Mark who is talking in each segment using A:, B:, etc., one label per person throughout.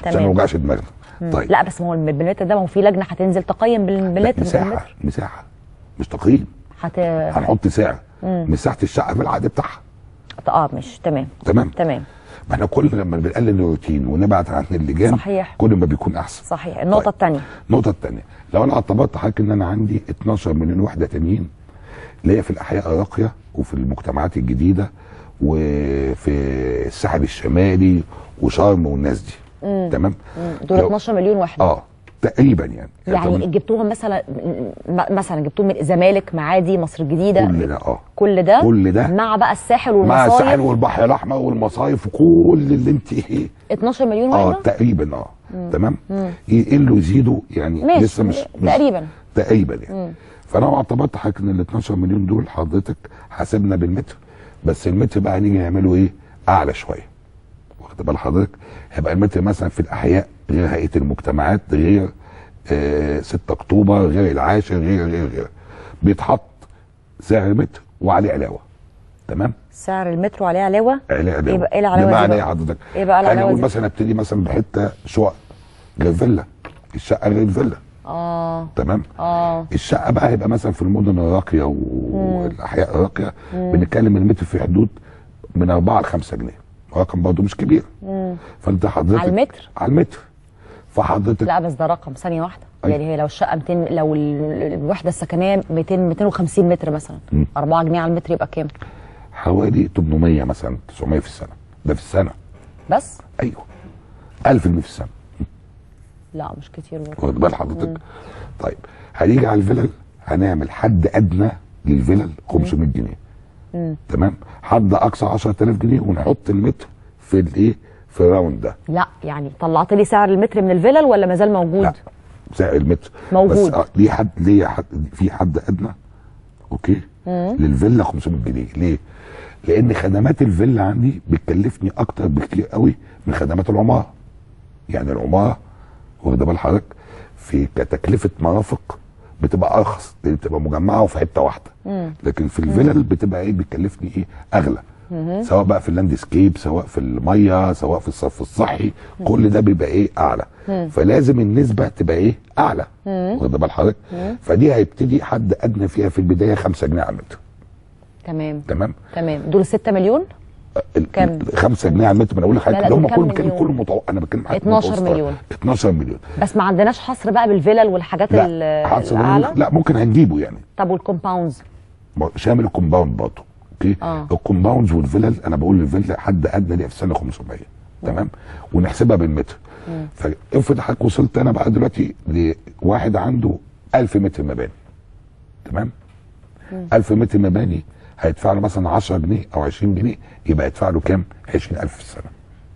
A: عشان ما نوجعش دماغنا طيب
B: لا بس ما هو بالمتر ده ما هو في لجنه هتنزل تقيم بال-
A: لا،
B: بالمتر
A: مساحه
B: بالمتر.
A: مساحه مش تقييم
B: هت
A: هنحط سعر مساحه الشقه في العقد بتاعها
B: اه مش تمام
A: تمام
B: تمام
A: ما احنا كل لما بنقلل الروتين ونبعت عن اللجان
B: صحيح.
A: كل ما بيكون احسن
B: صحيح النقطه
A: طيب.
B: الثانيه
A: النقطه الثانيه لو انا اعتبرت حضرتك ان انا عندي 12 مليون وحده تانيين اللي هي في الاحياء الراقيه وفي المجتمعات الجديده وفي الساحل الشمالي وشرم والناس دي تمام
B: دول
A: لو-
B: 12 مليون وحده
A: اه تقريبا يعني
B: يعني
A: طب
B: جبتوهم مثلا م- مثلا جبتوهم من الزمالك معادي مصر الجديده
A: كل ده اه
B: كل ده
A: كل ده
B: مع بقى الساحل
A: مع الساحل
B: والمصايف
A: والبحر الاحمر والمصايف وكل اللي انت ايه
B: 12 مليون
A: اه
B: وحده
A: تقريبا اه تمام يقلوا يزيدوا يعني
B: ماشي،
A: لسه مش, مش
B: تقريبا.
A: تقريبا يعني فانا لو اعتبرت حضرتك ان ال 12 مليون دول حضرتك حاسبنا بالمتر بس المتر بقى هنيجي نعمله ايه اعلى شويه واخد بال حضرتك هيبقى المتر مثلا في الاحياء غير هيئه المجتمعات غير آه 6 اكتوبر غير العاشر غير غير غير بيتحط سعر المتر وعليه علاوه تمام
B: سعر المترو عليه علاوه
A: علاوه
B: ايه بقى ايه العلاوه دي
A: بمعنى
B: بقى؟
A: ايه حضرتك؟
B: ايه بقى
A: انا
B: العلاوه
A: اقول
B: دي؟
A: مثلا ابتدي مثلا بحته شقق غير فيلا الشقه غير الفيلا
B: اه
A: تمام
B: اه
A: الشقه بقى هيبقى مثلا في المدن الراقيه والاحياء الراقيه بنتكلم المتر في حدود من 4 ل 5 جنيه رقم برضه مش كبير فانت حضرتك
B: على المتر؟
A: على المتر فحضرتك
B: لا بس ده رقم ثانيه واحده
A: أيوة.
B: يعني هي لو الشقه 200 لو ال- الوحده السكنيه 200 250 متر مثلا 4 جنيه على المتر يبقى كام
A: حوالي 800 مثلا 900 في السنه ده في السنه
B: بس
A: ايوه 1000 جنيه في السنه
B: لا مش كتير برضه
A: واخد بال حضرتك طيب هنيجي على الفلل هنعمل حد ادنى للفلل 500 جنيه تمام حد اقصى 10000 جنيه ونحط المتر في الايه في الراوند ده
B: لا يعني طلعت لي سعر المتر من الفلل ولا ما زال موجود
A: لا سعر المتر
B: موجود.
A: بس آه، ليه حد ليه حد في حد ادنى اوكي للفيلا 500 جنيه ليه لان خدمات الفيلا عندي بتكلفني اكتر بكتير قوي من خدمات العماره يعني العماره واخد بال حضرتك في كتكلفه مرافق بتبقى ارخص لان بتبقى مجمعه وفي حته واحده لكن في الفلل بتبقى ايه بتكلفني ايه اغلى سواء بقى في اللاندسكيب سواء في الميه سواء في الصرف الصحي كل ده بيبقى ايه اعلى فلازم النسبه تبقى ايه اعلى واخد بال حضرتك فدي هيبتدي حد ادنى فيها في البدايه 5 جنيه على المتر
B: تمام
A: تمام
B: تمام دول 6 مليون
A: ال-
B: كام؟
A: 5 جنيه على المتر ما انا بقول
B: لا،
A: لحضرتك
B: لا،
A: اللي هم
B: دول كام
A: كلهم بتكلم
B: مليون؟
A: كله متو... انا بتكلم حضرتك
B: 12
A: متوسطة.
B: مليون.
A: 12 مليون
B: بس ما عندناش حصر بقى بالفلل والحاجات ال-
A: لا حصل
B: الاعلى
A: لا ممكن هنجيبه يعني
B: طب والكومباوندز
A: ما- شامل الكومباوند برضه اوكي
B: آه.
A: الكومباوندز والفلل انا بقول الفيلا حد ادنى ليها في السنه 500 تمام ونحسبها بالمتر فافرض حضرتك وصلت انا بقى دلوقتي لواحد عنده 1000 متر مباني تمام 1000 متر مباني هيدفع له مثلا 10 جنيه او 20 جنيه يبقى يدفع له كام 20000 في السنه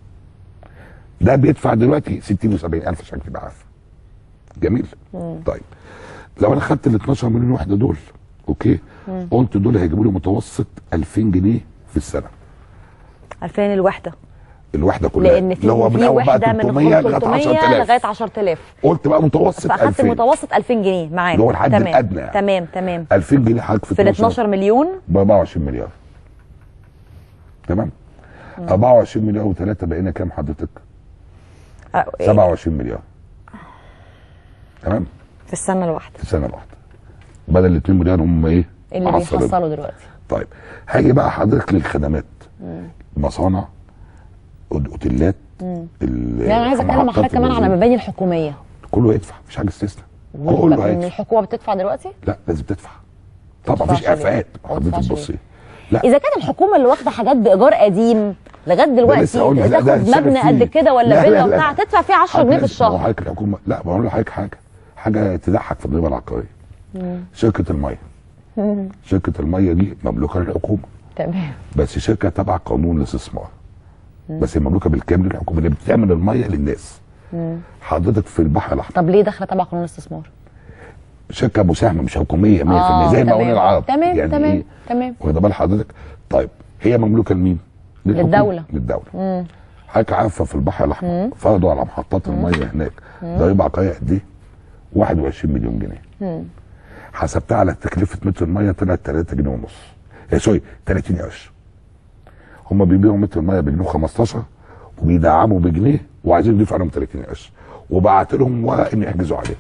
A: ده بيدفع دلوقتي 60 و70 الف عشان تبقى عارف جميل طيب لو انا خدت ال 12 مليون وحده دول اوكي قلت دول هيجيبوا لي متوسط 2000 جنيه في السنه
B: 2000 الوحده
A: الوحده كلها
B: لان في
A: اللي هو من
B: في
A: اول بقى
B: وحده من
A: 300 لغايه
B: 300
A: 10000
B: لغايه 10000
A: قلت بقى متوسط
B: فاخدت
A: 2000
B: المتوسط 2000 جنيه معاك
A: اللي هو الحد
B: تمام.
A: الأدنى يعني.
B: تمام تمام
A: 2000 جنيه حضرتك في
B: في ال 12 مليون
A: ب 24 مليار تمام 24 مليار و3 بقينا كام حضرتك؟
B: آه، إيه؟
A: 27 مليار تمام
B: في السنه الواحده
A: في السنه الواحده بدل ال 2 مليار هم ايه؟
B: اللي
A: محصلين.
B: بيحصلوا دلوقتي
A: طيب هاجي بقى حضرتك للخدمات مصانع أوت- اوتيلات ال-
B: يعني انا عايزه اتكلم مع
A: محطات
B: حضرتك كمان على
A: البنزين.
B: المباني الحكوميه
A: كله يدفع مفيش حاجه استثناء
B: بقى
A: كله
B: إن
A: هيدفع
B: الحكومه بتدفع دلوقتي
A: لا لازم تدفع طبعا
B: تدفعش
A: مفيش
B: ليه؟
A: اعفاءات
B: ما
A: حضرتك
B: تدفعش
A: تبصي
B: ليه؟
A: لا
B: اذا كانت الحكومه اللي واخده حاجات بايجار قديم لغايه دلوقتي
A: لسه هقول لك، لا، ده
B: تاخد
A: هنشتغل
B: مبنى
A: فيه.
B: قد كده ولا
A: لا، لا،
B: فيلا
A: لا.
B: وبتاع تدفع فيه 10 جنيه في
A: ما هو
B: الشهر
A: حضرتك الحكومه لا بقول لحضرتك حاجه حاجه تضحك في الضريبه العقاريه شركه الميه شركه الميه دي مملوكه للحكومه
B: تمام
A: بس شركه تبع قانون الاستثمار بس هي مملوكه بالكامل للحكومه اللي بتعمل الميه للناس حضرتك في البحر الاحمر
B: طب ليه داخله تبع قانون الاستثمار
A: شركه مساهمه مش حكوميه 100%
B: آه،
A: زي ما
B: تمام.
A: قلنا العرب
B: تمام،
A: يعني
B: تمام،
A: إيه؟
B: تمام.
A: واخد بال حضرتك طيب هي مملوكه لمين؟ للحكومة.
B: للدولة.
A: للدوله حضرتك عارفه في البحر الاحمر فرضوا على محطات الميه هناك ضريبه عقاريه قد ايه؟ 21 مليون جنيه حسبتها على تكلفه متر الميه طلعت 3 جنيه ونص إيه سوري 30 قرش هم بيبيعوا متر الميه بجنيه 15 وبيدعموا بجنيه وعايزين يضيفوا عليهم 30 قرش وبعت لهم ورق ان يحجزوا عليه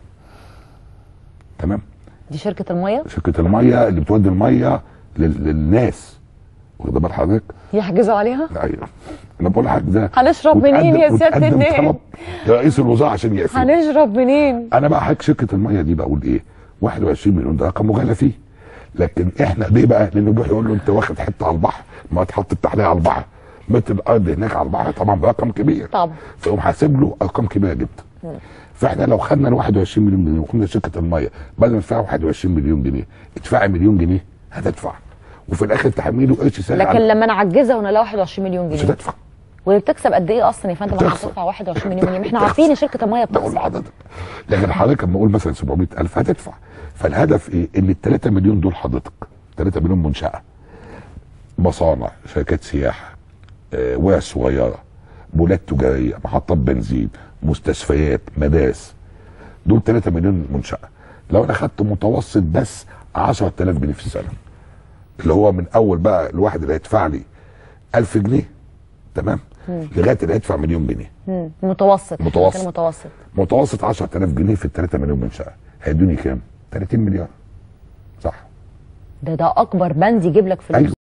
A: تمام
B: دي شركه الميه
A: شركه الميه اللي بتودي الميه لل- للناس واخد بال حضرتك؟
B: يحجزوا عليها
A: ايوه انا بقول لحضرتك ده
B: هنشرب منين يا
A: وتقدم-
B: سيادة
A: وتقدم
B: النائب؟
A: طلب لرئيس الوزراء عشان يقفل
B: هنشرب منين
A: انا بقى حضرتك شركه الميه دي بقول ايه 21 مليون ده رقم مغالى فيه لكن احنا ليه بقى لانه بيروح يقول له انت واخد حته على البحر ما تحط التحليه على البحر متر الارض هناك على البحر طبعا برقم كبير
B: طبعا
A: فيقوم حاسب له ارقام كبيره جدا فاحنا لو خدنا ال 21 مليون جنيه وقلنا شركه الميه بدل ما ندفع 21 مليون جنيه ادفعي مليون جنيه هتدفع وفي الاخر تحمله قرش سعر
B: لكن لما نعجزها ونلاقي 21 مليون
A: مش
B: جنيه
A: هتدفع
B: واللي بتكسب قد ايه اصلا يا فندم عشان
A: بتخسر.
B: تدفع 21 مليون جنيه ما احنا
A: بتخسر.
B: عارفين ان شركه الميه
A: بقول
B: بتخسر
A: لحضرتك لكن حضرتك لما اقول مثلا 700000 هتدفع فالهدف ايه؟ ان ال 3 مليون دول حضرتك 3 مليون منشاه مصانع شركات سياحه آه، ورش صغيره مولات تجاريه محطات بنزين مستشفيات مدارس دول 3 مليون منشاه لو انا خدت متوسط بس 10000 جنيه في السنه اللي هو من اول بقى الواحد اللي هيدفع لي 1000 جنيه تمام لغايه اللي هيدفع مليون جنيه
B: مم. متوسط
A: متوسط.
B: كان متوسط
A: متوسط 10000 جنيه في ال 3 مليون منشاه هيدوني كام؟ 30 مليار صح
B: ده ده اكبر بند يجيب لك فلوس
A: ايوه